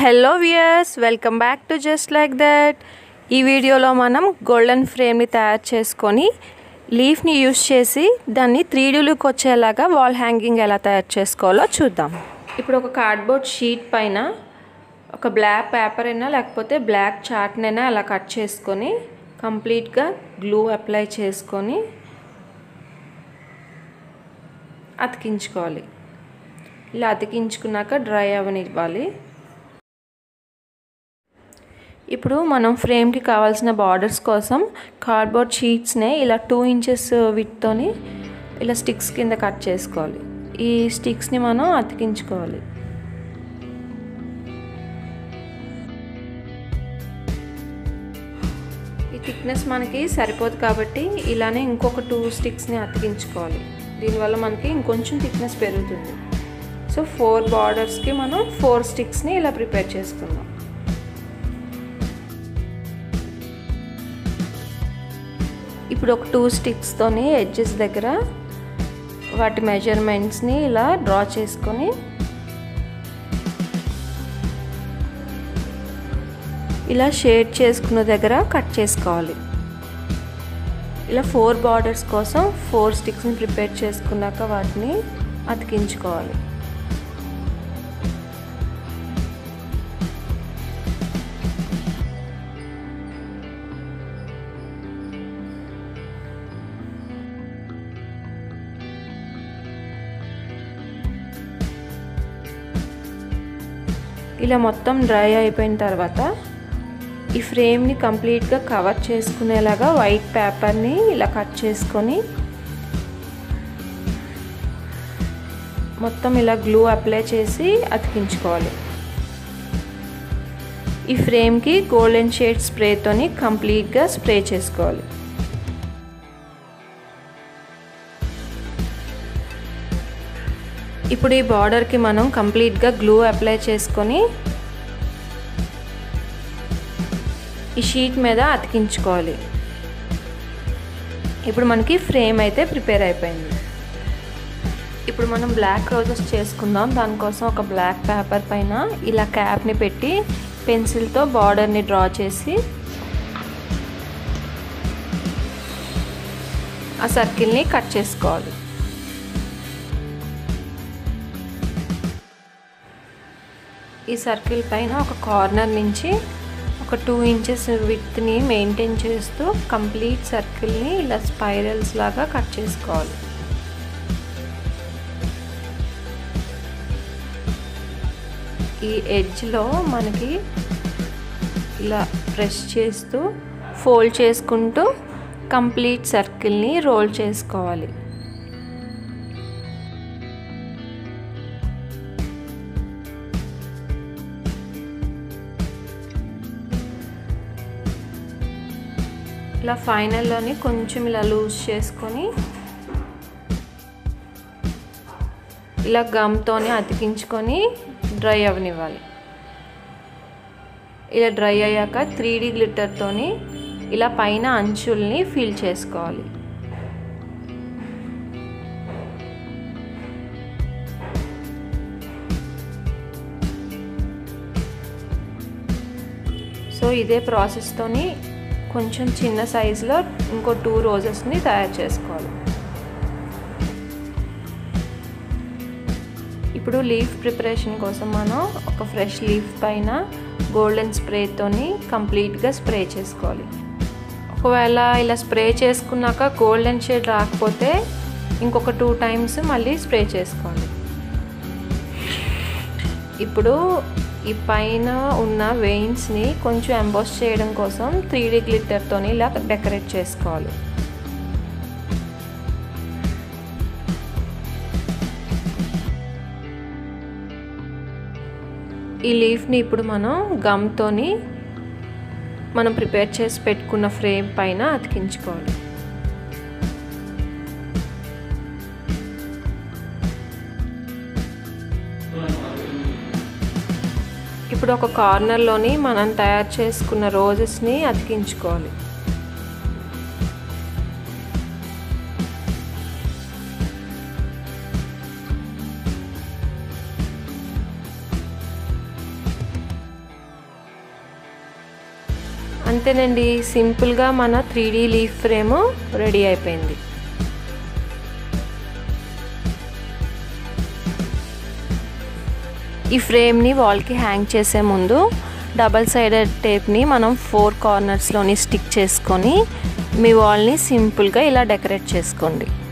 hello viewers welcome back to just like that ఈ వీడియోలో మనం గోల్డెన్ ఫ్రేమ్ని తయారు చేసుకొని లీఫ్ని యూస్ చేసి దాన్ని త్రీ డీ లుక్ వచ్చేలాగా వాల్ హ్యాంగింగ్ ఎలా తయారు చేసుకోవాలో చూద్దాం ఇప్పుడు ఒక కార్డ్బోర్డ్ షీట్ పైన ఒక బ్లాక్ పేపర్ అయినా లేకపోతే బ్లాక్ చార్ట్నైనా అలా కట్ చేసుకొని కంప్లీట్గా గ్లూ అప్లై చేసుకొని అతికించుకోవాలి ఇలా అతికించుకున్నాక డ్రై అవనివ్వాలి ఇప్పుడు మనం ఫ్రేమ్కి కావాల్సిన బార్డర్స్ కోసం కార్డ్బోర్డ్ షీట్స్నే ఇలా టూ ఇంచెస్ విత్తోని ఇలా స్టిక్స్ కింద కట్ చేసుకోవాలి ఈ స్టిక్స్ని మనం అతికించుకోవాలి ఈ థిక్నెస్ మనకి సరిపోదు కాబట్టి ఇలానే ఇంకొక టూ స్టిక్స్ని అతికించుకోవాలి దీనివల్ల మనకి ఇంకొంచెం థిక్నెస్ పెరుగుతుంది సో ఫోర్ బార్డర్స్కి మనం ఫోర్ స్టిక్స్ని ఇలా ప్రిపేర్ చేసుకుందాం ఇప్పుడు ఒక టూ స్టిక్స్తోని ఎడ్జెస్ దగ్గర వాటి మెజర్మెంట్స్ని ఇలా డ్రా చేసుకొని ఇలా షేడ్ చేసుకున్న దగ్గర కట్ చేసుకోవాలి ఇలా ఫోర్ బార్డర్స్ కోసం ఫోర్ స్టిక్స్ని ప్రిపేర్ చేసుకున్నాక వాటిని అతికించుకోవాలి ఇలా మొత్తం డ్రై అయిపోయిన తర్వాత ఈ ఫ్రేమ్ని కంప్లీట్గా కవర్ చేసుకునేలాగా వైట్ పేపర్ని ఇలా కట్ చేసుకొని మొత్తం ఇలా గ్లూ అప్లై చేసి అతికించుకోవాలి ఈ ఫ్రేమ్కి గోల్డెన్ షేడ్ స్ప్రేతోని కంప్లీట్గా స్ప్రే చేసుకోవాలి ఇప్పుడు ఈ బార్డర్కి మనం కంప్లీట్గా గ్లూ అప్లై చేసుకొని ఈ షీట్ మీద అతికించుకోవాలి ఇప్పుడు మనకి ఫ్రేమ్ అయితే ప్రిపేర్ అయిపోయింది ఇప్పుడు మనం బ్లాక్ రోజెస్ చేసుకుందాం దానికోసం ఒక బ్లాక్ పేపర్ పైన ఇలా క్యాప్ని పెట్టి పెన్సిల్తో బార్డర్ని డ్రా చేసి ఆ సర్కిల్ని కట్ చేసుకోవాలి ఈ సర్కిల్ పైన ఒక కార్నర్ నుంచి ఒక టూ ఇంచెస్ విత్ని మెయింటైన్ చేస్తూ కంప్లీట్ సర్కిల్ని ఇలా స్పైరల్స్ లాగా కట్ చేసుకోవాలి ఈ ఎడ్జ్లో మనకి ఇలా ప్రెస్ చేస్తూ ఫోల్డ్ చేసుకుంటూ కంప్లీట్ సర్కిల్ని రోల్ చేసుకోవాలి ఇలా ఫైనల్లోని కొంచెం ఇలా లూజ్ చేసుకొని ఇలా గమ్తోని అతికించుకొని డ్రై అవనివ్వాలి ఇలా డ్రై అయ్యాక త్రీ డీ గ్లిటర్తోని ఇలా పైన అంచుల్ని ఫిల్ చేసుకోవాలి సో ఇదే ప్రాసెస్తోని కొంచెం చిన్న సైజులో ఇంకో టూ రోజెస్ని తయారు చేసుకోవాలి ఇప్పుడు లీఫ్ ప్రిపరేషన్ కోసం మనం ఒక ఫ్రెష్ లీఫ్ పైన గోల్డెన్ స్ప్రేతోని కంప్లీట్గా స్ప్రే చేసుకోవాలి ఒకవేళ ఇలా స్ప్రే చేసుకున్నాక గోల్డెన్ షేడ్ రాకపోతే ఇంకొక టూ టైమ్స్ మళ్ళీ స్ప్రే చేసుకోవాలి ఇప్పుడు ఈ పైన ఉన్న వెయిన్స్ని కొంచెం ఎంబోస్ చేయడం కోసం త్రీ డీ గ్లిటర్తో ఇలా డెకరేట్ చేసుకోవాలి ఈ లీఫ్ని ఇప్పుడు మనం గమ్తోని మనం ప్రిపేర్ చేసి పెట్టుకున్న ఫ్రేమ్ పైన అతికించుకోవాలి ఇప్పుడు ఒక కార్నర్లోని మనం తయారు చేసుకున్న రోజెస్ని అతికించుకోవాలి అంతేనండి సింపుల్గా మన three D leaf frame ready అయిపోయింది ఈ ఫ్రేమ్ని వాల్కి హ్యాంగ్ చేసే ముందు డబల్ సైడెడ్ టేప్ని మనం ఫోర్ కార్నర్స్లోని స్టిక్ చేసుకొని మీ వాల్ని సింపుల్గా ఇలా డెకరేట్ చేసుకోండి